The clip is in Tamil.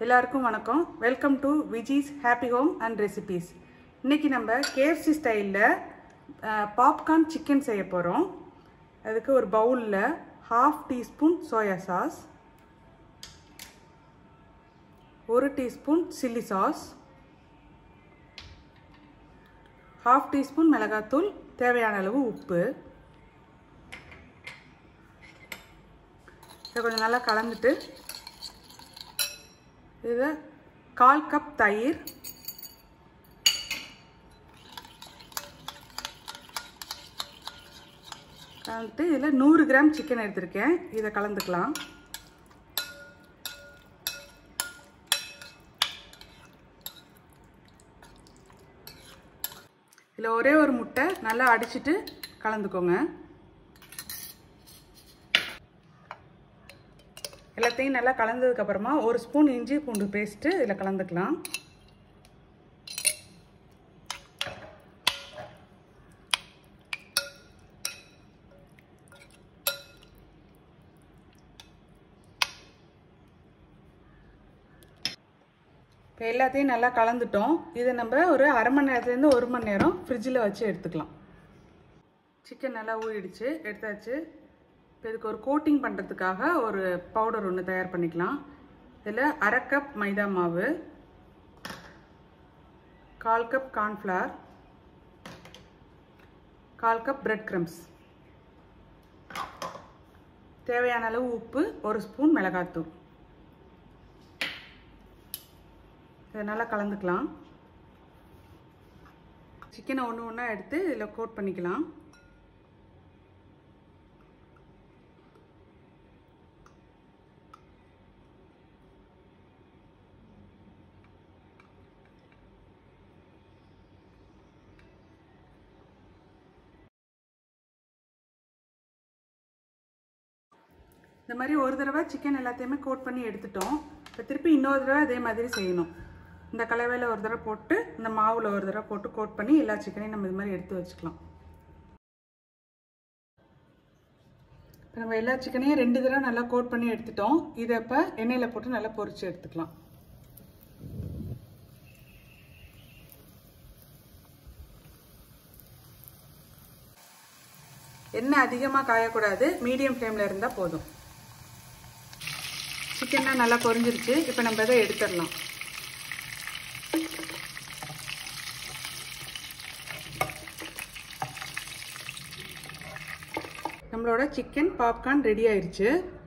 எல்லாருக்கும் வணக்கம் welcome to Vijis happy home and recipes இன்னைக்கு நம்ம கேஎஃப்சி ஸ்டைலில் பாப்கார்ன் சிக்கன் செய்ய போகிறோம் அதுக்கு ஒரு பவுலில் ஹாஃப் டீஸ்பூன் சோயா சாஸ் ஒரு teaspoon chilli sauce half teaspoon மிளகாத்தூள் தேவையான அளவு உப்பு இதை கொஞ்சம் நல்லா கலந்துட்டு இதை கால் கப் தயிர் கலந்துட்டு இதில் நூறு கிராம் சிக்கன் எடுத்திருக்கேன் இதை கலந்துக்கலாம் இதில் ஒரே ஒரு முட்டை நல்லா அடிச்சிட்டு கலந்துக்கோங்க எல்லாத்தையும் நல்லா கலந்ததுக்கப்புறமா ஒரு ஸ்பூன் இஞ்சி பூண்டு பேஸ்ட்டு இதில் கலந்துக்கலாம் இப்போ எல்லாத்தையும் நல்லா கலந்துட்டோம் இதை நம்ம ஒரு அரை மணி நேரத்துலேருந்து ஒரு மணி நேரம் ஃப்ரிட்ஜில் வச்சு எடுத்துக்கலாம் சிக்கன் நல்லா ஊறிடுச்சு எடுத்தாச்சு இப்போ இதுக்கு ஒரு கோட்டிங் பண்ணுறதுக்காக ஒரு பவுடர் ஒன்று தயார் பண்ணிக்கலாம் இதில் அரை கப் மைதா மாவு கால் கப் கார்ன்ஃப்ளவர் கால் கப் பிரெட் க்ரம்ஸ் தேவையான அளவு உப்பு ஒரு ஸ்பூன் மிளகாத்தூள் இதை நல்லா கலந்துக்கலாம் சிக்கனை ஒன்று ஒன்றா எடுத்து இதில் கோட் பண்ணிக்கலாம் இந்த மாதிரி ஒரு தடவை சிக்கன் எல்லாத்தையுமே கோட் பண்ணி எடுத்துட்டோம் இப்போ திருப்பி இன்னொரு தடவை அதே மாதிரி செய்யணும் இந்த கலவையில் ஒரு தடவை போட்டு இந்த மாவில் ஒரு தடவை போட்டு கோட் பண்ணி எல்லா சிக்கனையும் நம்ம இது மாதிரி எடுத்து வச்சுக்கலாம் இப்போ நம்ம எல்லா சிக்கனையும் ரெண்டு தடவை நல்லா கோட் பண்ணி எடுத்துட்டோம் இதை இப்போ எண்ணெயில் போட்டு நல்லா பொரிச்சு எடுத்துக்கலாம் எண்ணெய் அதிகமாக காயக்கூடாது மீடியம் ஃப்ளேமில் இருந்தால் போதும் சிக்கன்லாம் நல்லா பொரிஞ்சிருச்சு இப்போ நம்ம இதை எடுத்துடலாம் நம்மளோட சிக்கன் பாப்கார்ன் ரெடி ஆயிடுச்சு